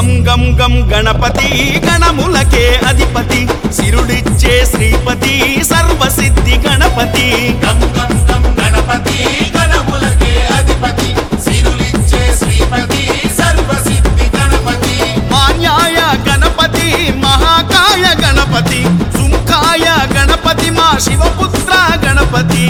గం గం గం గణపతి గణములకే అధిపతి సిరుడిచ్చే శ్రీపతి సర్వసిద్ధి గణపతి గం గం గం గణపతి గణములకే అధిపతి సిరులిచ్చే శ్రీపతి సర్వసిద్ధి గణపతి మాన్యాయ గణపతి మహాకాయ గణపతి సుంకాయ గణపతి మా శివపుత్ర గణపతి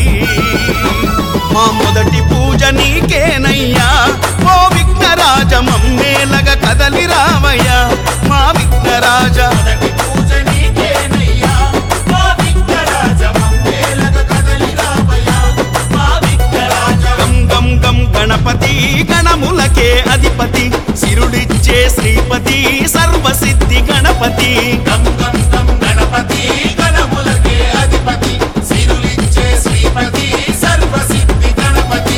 మా మొదటి పూజ నీకేనయ్యా ఓ విఘ్నరాజ మమ్మేలగ కదలి రావయ్య మా విఘ్నరాజ మొదటి పూజ నీకేనయ్యా మా విఘ్నరాజ మమ్మేలగ కదలి రావయ్యా మా విఘ్నరాజ గం గం గం గణపతి గణములకే అధిపతి సిరుడిచ్చే శ్రీపతి సర్వసిద్ధి గణపతి గం గం గం గణపతి గణములకే అధిపతి సిరులిచ్చే శ్రీపతి సర్వసిద్ధి గణపతి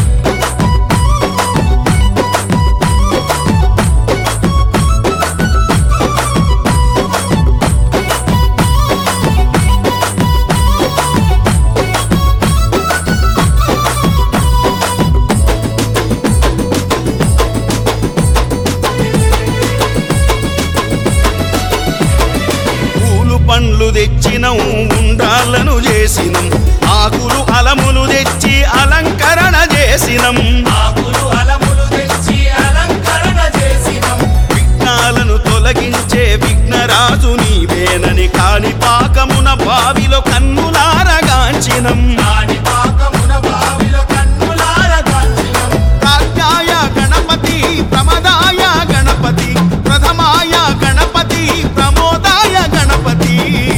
పూలు పండ్లు తెచ్చినం ఉండాలను చేసినం ఆకులు అలములు తెచ్చి అలంకరణ చేసినం ఆకులు అలములు తెచ్చి అలంకరణ చేసినం విఘ్నాలను తొలగించే విఘ్నరాజు నీవేనని కాణిపాకమున బావిలో కన్నులారగాంచినం కాని పాకమున బావిలో కన్నులారగాంచినం ప్రాజ్ఞాయ గణపతి ప్రమదాయ గణపతి ప్రథమాయ గణపతి ప్రమోదాయ గణపతి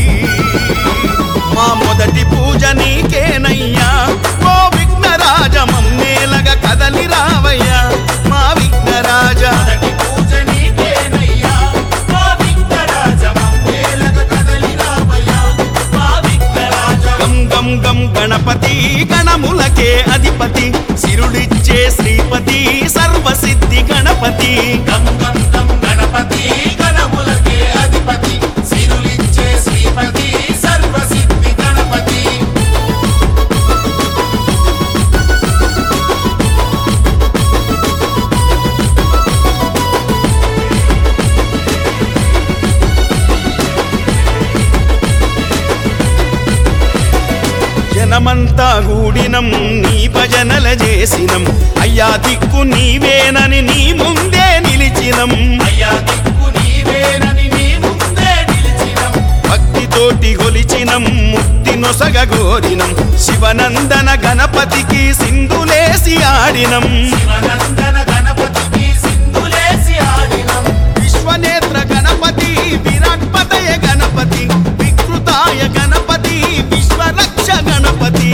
మా మొదటి పూజ నీకేనయ్యా ఓ విఘ్నరాజ మమ్మేలగ కదలి రావయ్యా మా విఘ్నరాజ మొదటి పూజ నీకేనయ్యా మా విఘ్నరాజ మమ్మేలగ కదలి రావయ్యా మా విఘ్నరాజ గం గం గం గణపతి గణములకే అధిపతి సిరుడిచ్చే శ్రీపతి సర్వసిద్ధి గణపతి గం గం గం గణపతి గణములకే అధిపతి సిరులిచ్చే శ్రీపతి సర్వసిద్ధి గణపతి జనమంతా గూడినం నీ భజనల చేసినం అయ్యా దిక్కు నీవేనని నీ ముందే నిలిచినం అయ్యా దిక్కు నీవేనని నీ ముందే నిలిచినం భక్తితోటి గొలిచినం ముక్తి నొసగ గోరినం శివనందన గణపతికి సింధులేసి ఆడినం శివనందన గణపతికి సింధులేసి ఆడినం విశ్వనేత్ర గణపతి విరాట్పతయ గణపతి వికృతాయ గణపతి విశ్వరక్ష గణపతి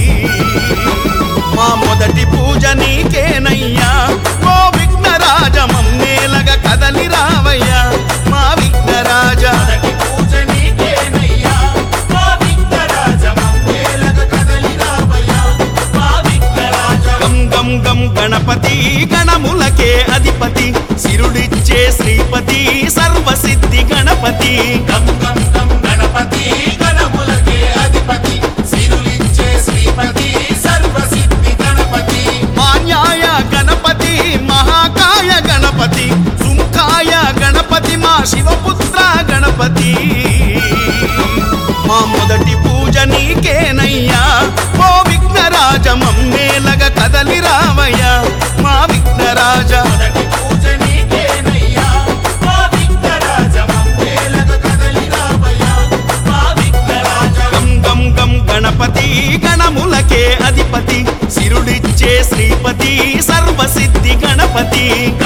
మా మొదటి పూజ నీకేనయ్యా ఓ విఘ్నరాజ మమ్మేలగ కదలి రావయ్యా మా విఘ్నరాజ మొదటి పూజ నీకేనయ్యా మా విఘ్నరాజ మమ్మేలగ కదలి రావయ్యా మా విఘ్నరాజ గం గం గం గణపతి గణములకే అధిపతి సిరుడిచ్చే శ్రీపతి సర్వసిద్ధి గణపతి గం గం గం గణపతి గణములకే అధిపతి సిరులిచ్చే శ్రీపతి సర్వసిద్ధి గణపతి మాన్యాయ గణపతి మహాకాయ గణపతి సుంకాయ గణపతి మా శివపుత్ర గణపతి మా మొదటి పూజ నీకేనయ్యా ఓ విఘ్నరాజ మమ్మేలగ కదలి రావయ్యా మా విఘ్నరాజ మొదటి పూజ నీకేనయ్యా మా విఘ్నరాజ మమ్మేలగ కదలి రావయ్యా మా విఘ్నరాజ గం గం గం గణపతి గణములకే అధిపతి సిరుడిచ్చే శ్రీపతి సర్వసిద్ధి గణపతి